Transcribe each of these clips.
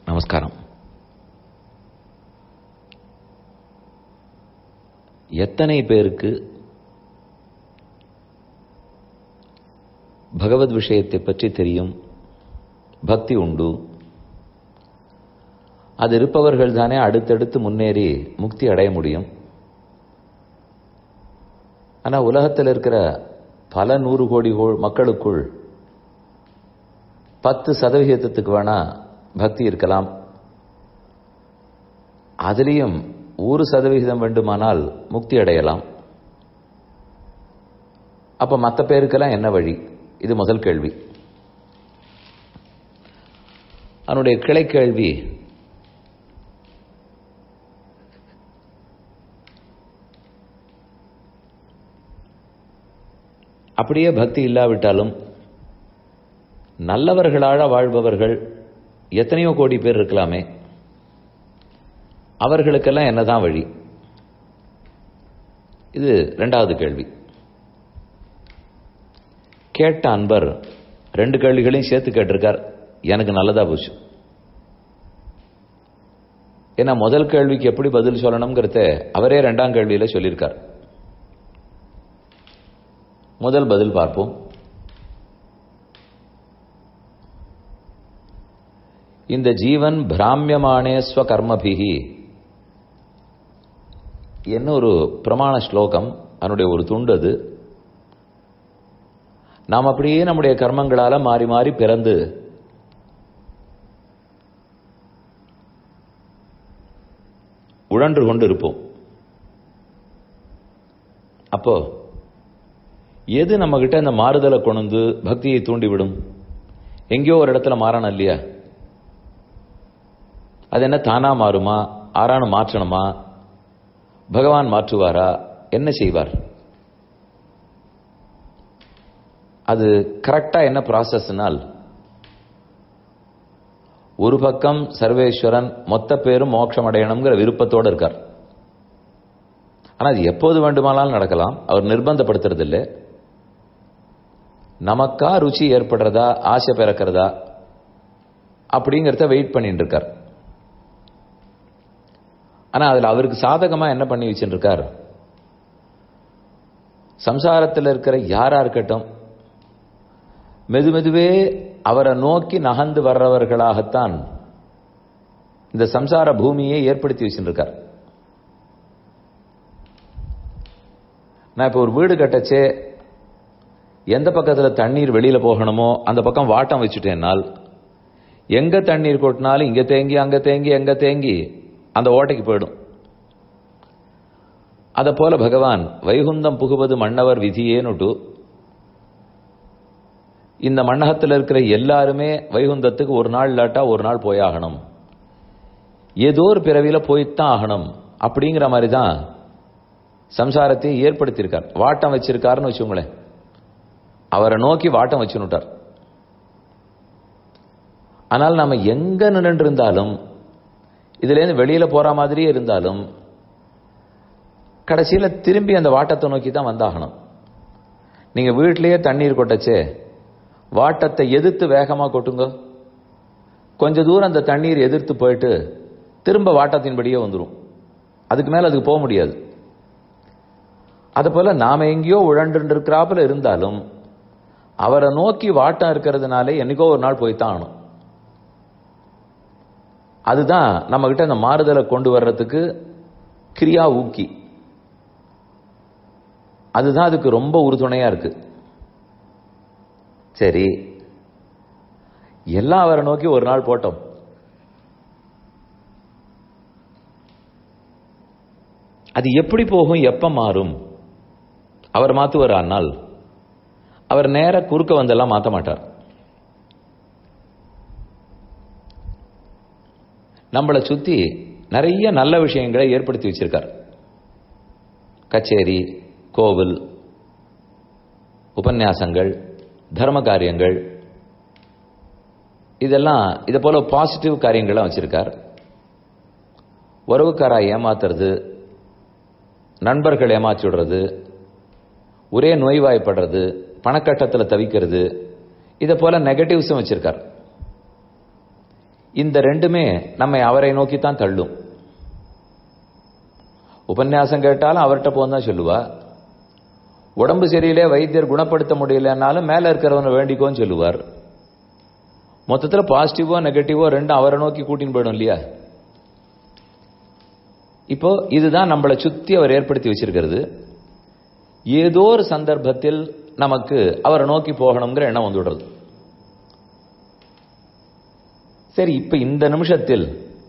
நமஸ்காரம் எத்தனை பேருக்கு பகவத் விஷயத்தை பற்றி தெரியும் பக்தி உண்டு அது இருப்பவர்கள் தானே அடுத்தடுத்து முன்னேறி முக்தி அடைய முடியும் ஆனால் உலகத்தில் இருக்கிற பல நூறு கோடி மக்களுக்குள் பத்து சதவிகிதத்துக்கு வேணா பக்தி இருக்கலாம் அதுலேயும் ஒரு சதவிகிதம் வேண்டுமானால் முக்தி அடையலாம் அப்ப மற்ற பேருக்கெல்லாம் என்ன வழி இது முதல் கேள்வி அவனுடைய கிளை கேள்வி அப்படியே பக்தி இல்லாவிட்டாலும் நல்லவர்களாக வாழ்பவர்கள் எத்தனையோ கோடி பேர் இருக்கலாமே அவர்களுக்கெல்லாம் என்னதான் வழி இது ரெண்டாவது கேள்வி கேட்ட அன்பர் ரெண்டு கேள்விகளையும் சேர்த்து கேட்டிருக்கார் எனக்கு நல்லதா போச்சு ஏன்னா முதல் கேள்விக்கு எப்படி பதில் சொல்லணுங்கிறத அவரே ரெண்டாம் கேள்வியில சொல்லியிருக்கார் முதல் பதில் பார்ப்போம் இந்த ஜீவன் பிராமியமானே ஸ்வகர்மபிகி என்ன ஒரு பிரமாண ஸ்லோகம் அதனுடைய ஒரு துண்டு அது நாம் அப்படியே நம்முடைய கர்மங்களால மாறி மாறி பிறந்து உழன்று கொண்டு இருப்போம் அப்போ எது நம்ம கிட்ட இந்த மாறுதலை கொண்டு பக்தியை தூண்டிவிடும் எங்கேயோ ஒரு இடத்துல மாறணும் இல்லையா அது என்ன தானா மாறுமா ஆறானு மாற்றணுமா பகவான் மாற்றுவாரா என்ன செய்வார் அது கரெக்டா என்ன ப்ராசஸ்னால் ஒரு பக்கம் சர்வேஸ்வரன் மொத்த பேரும் மோட்சம் அடையணுங்கிற விருப்பத்தோடு இருக்கார் ஆனால் அது எப்போது வேண்டுமானாலும் நடக்கலாம் அவர் நிர்பந்தப்படுத்துறது இல்லை நமக்கா ருச்சி ஏற்படுறதா ஆசை பிறக்கிறதா அப்படிங்கிறத வெயிட் பண்ணிட்டு இருக்கார் ஆனா அதுல அவருக்கு சாதகமா என்ன பண்ணி வச்சுருக்கார் சம்சாரத்தில் இருக்கிற யாரா இருக்கட்டும் மெது மெதுவே அவரை நோக்கி நகர்ந்து வர்றவர்களாகத்தான் இந்த சம்சார பூமியை ஏற்படுத்தி வச்சுருக்கார் நான் இப்போ ஒரு வீடு கட்டச்சே எந்த பக்கத்தில் தண்ணீர் வெளியில போகணுமோ அந்த பக்கம் வாட்டம் வச்சுட்டேன்னால் எங்க தண்ணீர் கொட்டினாலும் இங்க தேங்கி அங்க தேங்கி எங்க தேங்கி அந்த ஓட்டைக்கு போயிடும் அதை போல பகவான் வைகுந்தம் புகுவது மன்னவர் விதியேனுட்டு இந்த மண்ணகத்தில் இருக்கிற எல்லாருமே வைகுந்தத்துக்கு ஒரு நாள் இல்லாட்டா ஒரு நாள் போயாகணும் ஏதோ ஒரு பிறவியில போய்த்தான் ஆகணும் அப்படிங்கிற மாதிரி தான் சம்சாரத்தை ஏற்படுத்தியிருக்கார் வாட்டம் வச்சிருக்காருன்னு வச்சுங்களேன் அவரை நோக்கி வாட்டம் வச்சுனுட்டார் ஆனால் நம்ம எங்க நின்று இருந்தாலும் இதுலேருந்து வெளியில போற மாதிரியே இருந்தாலும் கடைசியில திரும்பி அந்த வாட்டத்தை நோக்கி தான் வந்தாகணும் நீங்க வீட்டிலேயே தண்ணீர் கொட்டச்சே வாட்டத்தை எதிர்த்து வேகமா கொட்டுங்க கொஞ்ச தூரம் அந்த தண்ணீர் எதிர்த்து போயிட்டு திரும்ப வாட்டத்தின்படியே வந்துடும் அதுக்கு மேல அதுக்கு போக முடியாது அது போல நாம எங்கேயோ உழண்டு இருக்கிறாப்புல இருந்தாலும் அவரை நோக்கி வாட்டம் இருக்கிறதுனாலே என்னைக்கோ ஒரு நாள் போய்த்தான் ஆகணும் அதுதான் நம்ம கிட்ட இந்த மாறுதலை கொண்டு வர்றதுக்கு கிரியா ஊக்கி அதுதான் அதுக்கு ரொம்ப உறுதுணையா இருக்கு சரி எல்லாம் அவரை நோக்கி ஒரு நாள் போட்டோம் அது எப்படி போகும் எப்ப மாறும் அவர் மாத்துவார் ஆனால் அவர் நேர குறுக்க வந்தெல்லாம் மாத்த மாட்டார் நம்மளை சுத்தி நிறைய நல்ல விஷயங்களை ஏற்படுத்தி வச்சிருக்கார் கச்சேரி கோவில் உபன்யாசங்கள் தர்ம காரியங்கள் இதெல்லாம் இதை போல பாசிட்டிவ் காரியங்கள்லாம் வச்சிருக்கார் உறவுக்காரா ஏமாத்துறது நண்பர்கள் ஏமாற்றி விடுறது ஒரே நோய்வாய்ப்படுறது பணக்கட்டத்தில் தவிக்கிறது இதை போல நெகட்டிவ்ஸும் வச்சிருக்கார் இந்த ரெண்டுமே நம்மை அவரை நோக்கித்தான் தள்ளும் உபன்யாசம் கேட்டாலும் அவர்கிட்ட போன்னு தான் சொல்லுவா உடம்பு சரியில்லை வைத்தியர் குணப்படுத்த முடியலன்னாலும் மேல இருக்கிறவனை வேண்டிக்கோன்னு சொல்லுவார் மொத்தத்துல பாசிட்டிவோ நெகட்டிவோ ரெண்டும் அவரை நோக்கி கூட்டின்னு போயிடும் இல்லையா இப்போ இதுதான் நம்மளை சுத்தி அவர் ஏற்படுத்தி வச்சிருக்கிறது ஏதோ ஒரு சந்தர்ப்பத்தில் நமக்கு அவரை நோக்கி போகணுங்கிற எண்ணம் வந்துடுறது சரி இப்ப இந்த நிமிஷத்தில்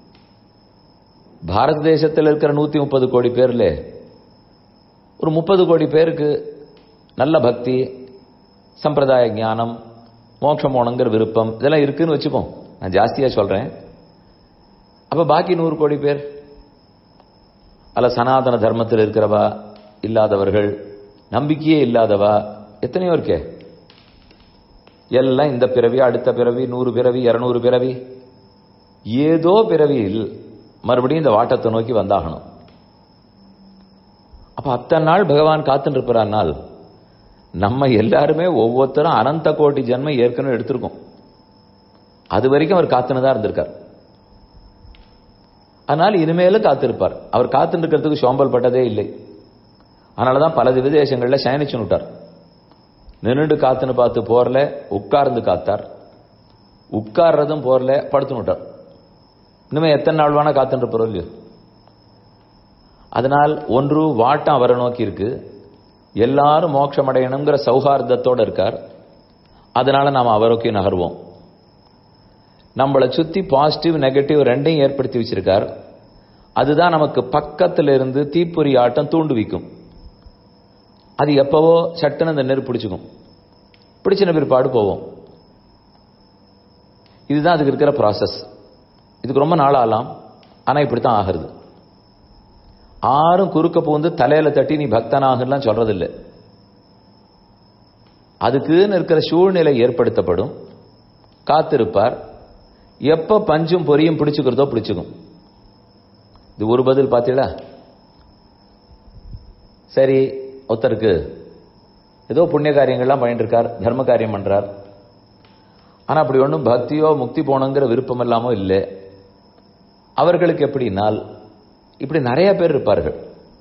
பாரத தேசத்தில் இருக்கிற நூத்தி முப்பது கோடி பேர்ல ஒரு முப்பது கோடி பேருக்கு நல்ல பக்தி சம்பிரதாய ஞானம் மோட்சம் போனங்கிற விருப்பம் இதெல்லாம் இருக்குன்னு வச்சுப்போம் நான் ஜாஸ்தியா சொல்றேன் அப்ப பாக்கி நூறு கோடி பேர் அல்ல சனாதன தர்மத்தில் இருக்கிறவா இல்லாதவர்கள் நம்பிக்கையே இல்லாதவா எத்தனையோ இருக்கே எல்லாம் இந்த பிறவி அடுத்த பிறவி நூறு பிறவி இருநூறு பிறவி ஏதோ பிறவியில் மறுபடியும் இந்த வாட்டத்தை நோக்கி வந்தாகணும் அப்ப அத்தனை நாள் பகவான் காத்துட்டு இருப்பானால் நம்ம எல்லாருமே ஒவ்வொருத்தரும் அனந்த கோடி ஜென்மம் ஏற்கனவே எடுத்திருக்கோம் அது வரைக்கும் அவர் காத்துன்னு தான் இருந்திருக்கார் அதனால் இனிமேலும் காத்திருப்பார் அவர் காத்துட்டு இருக்கிறதுக்கு சோம்பல் பட்டதே இல்லை அதனாலதான் பல விதேசங்கள்ல சயனிச்சு விட்டார் நின்றுட்டு காத்துன்னு பார்த்து போர்ல உட்கார்ந்து காத்தார் உட்கார்றதும் போர்ல படுத்துன்னு விட்டார் இனிமே எத்தனை நாள் வேணா காத்துட்டு இருப்பாரோ இல்லையோ அதனால் ஒன்று வாட்டம் அவரை நோக்கி இருக்கு எல்லாரும் மோட்சம் அடையணுங்கிற சௌஹார்தத்தோட இருக்கார் அதனால நாம் அவரோக்கி நகர்வோம் நம்மளை சுத்தி பாசிட்டிவ் நெகட்டிவ் ரெண்டையும் ஏற்படுத்தி வச்சிருக்கார் அதுதான் நமக்கு பக்கத்துல இருந்து தீப்பொறி ஆட்டம் தூண்டுவிக்கும் அது எப்பவோ சட்டுன்னு அந்த நெருப்பு பிடிச்சுக்கும் பிடிச்சின பிற்பாடு போவோம் இதுதான் அதுக்கு இருக்கிற ப்ராசஸ் இதுக்கு ரொம்ப நாள் ஆகலாம் ஆனா இப்படித்தான் ஆகிறது ஆறும் குறுக்க பூந்து தலையில தட்டி நீ பக்தனாகலாம் சொல்றதில்லை அதுக்குன்னு இருக்கிற சூழ்நிலை ஏற்படுத்தப்படும் காத்திருப்பார் எப்ப பஞ்சும் பொரியும் பிடிச்சுக்கிறதோ பிடிச்சுக்கும் இது ஒரு பதில் பார்த்தீங்களா சரி ஒருத்தருக்கு ஏதோ புண்ணிய காரியங்கள்லாம் பண்ணிட்டு இருக்கார் தர்ம காரியம் பண்றார் ஆனா அப்படி ஒன்றும் பக்தியோ முக்தி போகணுங்கிற விருப்பம் இல்லாமோ இல்லை அவர்களுக்கு எப்படினால் இப்படி நிறைய பேர் இருப்பார்கள்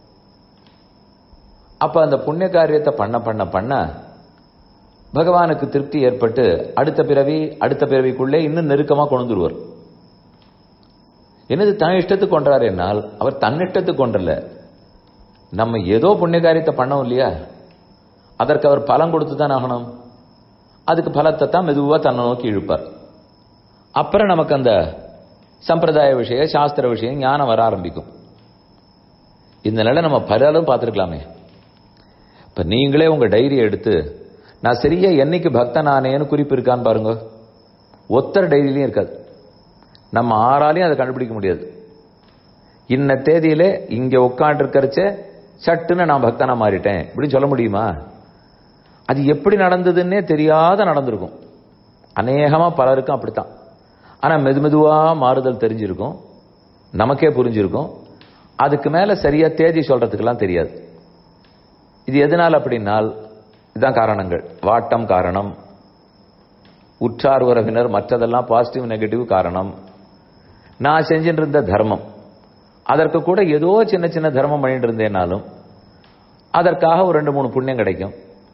அப்ப அந்த புண்ணிய காரியத்தை பண்ண பண்ண பண்ண பகவானுக்கு திருப்தி ஏற்பட்டு அடுத்த பிறவி அடுத்த பிறவிக்குள்ளே இன்னும் நெருக்கமா கொண்டுருவார் என்னது தன் இஷ்டத்துக்கு கொன்றார் என்னால் அவர் தன்னிஷ்டத்துக்கு கொன்றல நம்ம ஏதோ புண்ணிய காரியத்தை பண்ணோம் இல்லையா அதற்கு அவர் பலம் கொடுத்து தான் ஆகணும் அதுக்கு பலத்தை தான் மெதுவா தன்னை நோக்கி இழுப்பார் அப்புறம் நமக்கு அந்த சம்பிரதாய விஷய சாஸ்திர விஷயம் ஞானம் வர ஆரம்பிக்கும் இந்த நிலை நம்ம பலரும் பார்த்துருக்கலாமே இப்ப நீங்களே உங்க டைரியை எடுத்து நான் சரியா என்னைக்கு பக்தன் ஆனேன்னு குறிப்பு இருக்கான்னு பாருங்க ஒத்தர் டைரியிலையும் இருக்காது நம்ம ஆறாலையும் அதை கண்டுபிடிக்க முடியாது இன்ன தேதியிலே இங்க உட்காந்து இருக்கிறச்ச சட்டுன்னு நான் பக்தனா மாறிட்டேன் இப்படின்னு சொல்ல முடியுமா அது எப்படி நடந்ததுன்னே தெரியாத நடந்திருக்கும் அநேகமா பலருக்கும் அப்படித்தான் ஆனா மெது மெதுவா மாறுதல் தெரிஞ்சிருக்கும் நமக்கே புரிஞ்சிருக்கும் அதுக்கு மேல சரியா தேதி சொல்றதுக்கெல்லாம் தெரியாது இது எதனால் அப்படின்னால் இதுதான் காரணங்கள் வாட்டம் காரணம் உற்றார் உறவினர் மற்றதெல்லாம் பாசிட்டிவ் நெகட்டிவ் காரணம் நான் செஞ்சுட்டு இருந்த தர்மம் அதற்கு கூட ஏதோ சின்ன சின்ன தர்மம் பண்ணிட்டு இருந்தேனாலும் அதற்காக ஒரு ரெண்டு மூணு புண்ணியம் கிடைக்கும்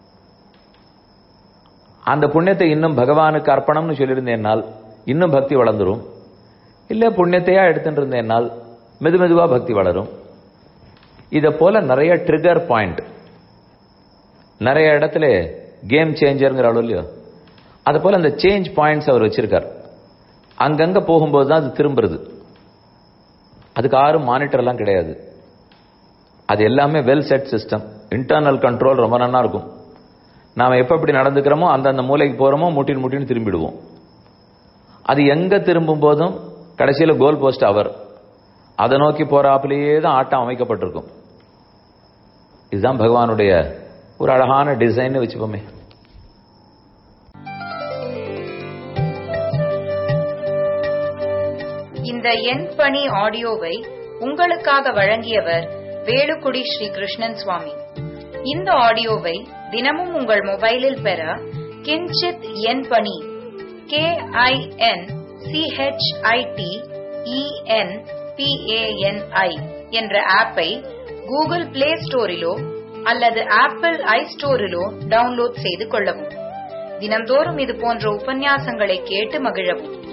அந்த புண்ணியத்தை இன்னும் பகவானுக்கு அர்ப்பணம்னு சொல்லியிருந்தேனால் இன்னும் பக்தி வளர்ந்துரும் இல்ல புண்ணியத்தையா எடுத்துட்டு இருந்தேனால் மெது மெதுவா பக்தி வளரும் இத போல நிறைய ட்ரிகர் பாயிண்ட் நிறைய இடத்துல கேம் சேஞ்சருங்கிற அளவு இல்லையோ அது போல அந்த சேஞ்ச் பாயிண்ட்ஸ் அவர் வச்சிருக்கார் அங்கங்க போகும்போது தான் அது திரும்புறது அதுக்கு யாரும் மானிட்டர் எல்லாம் கிடையாது அது எல்லாமே well set system internal control ரொம்ப நல்லா இருக்கும் நாம எப்ப எப்படி நடந்துக்கிறோமோ அந்தந்த மூலைக்கு போறோமோ முட்டின் முட்டின்னு திரும்பிடுவோம் அது எங்க திரும்பும் போதும் கடைசியில கோல் போஸ்ட் அவர் அதை நோக்கி போறாப்பிலேயே தான் ஆட்டம் அமைக்கப்பட்டிருக்கும் இதுதான் பகவானுடைய ஒரு அழகான டிசைன் வச்சுப்போமே இந்த எண் பணி ஆடியோவை உங்களுக்காக வழங்கியவர் வேலுக்குடி ஸ்ரீ கிருஷ்ணன் சுவாமி இந்த ஆடியோவை தினமும் உங்கள் மொபைலில் பெற கிஞ்சித் எண் பணி கே ஐ என் சிஹெச்ஐடி இஎன் பிஏஎன்ஐ என்ற ஆப்பை கூகுள் பிளே ஸ்டோரிலோ அல்லது ஆப்பிள் ஐ ஸ்டோரிலோ டவுன்லோட் செய்து கொள்ளவும் தினம்தோறும் இது போன்ற உபன்யாசங்களை கேட்டு மகிழவும்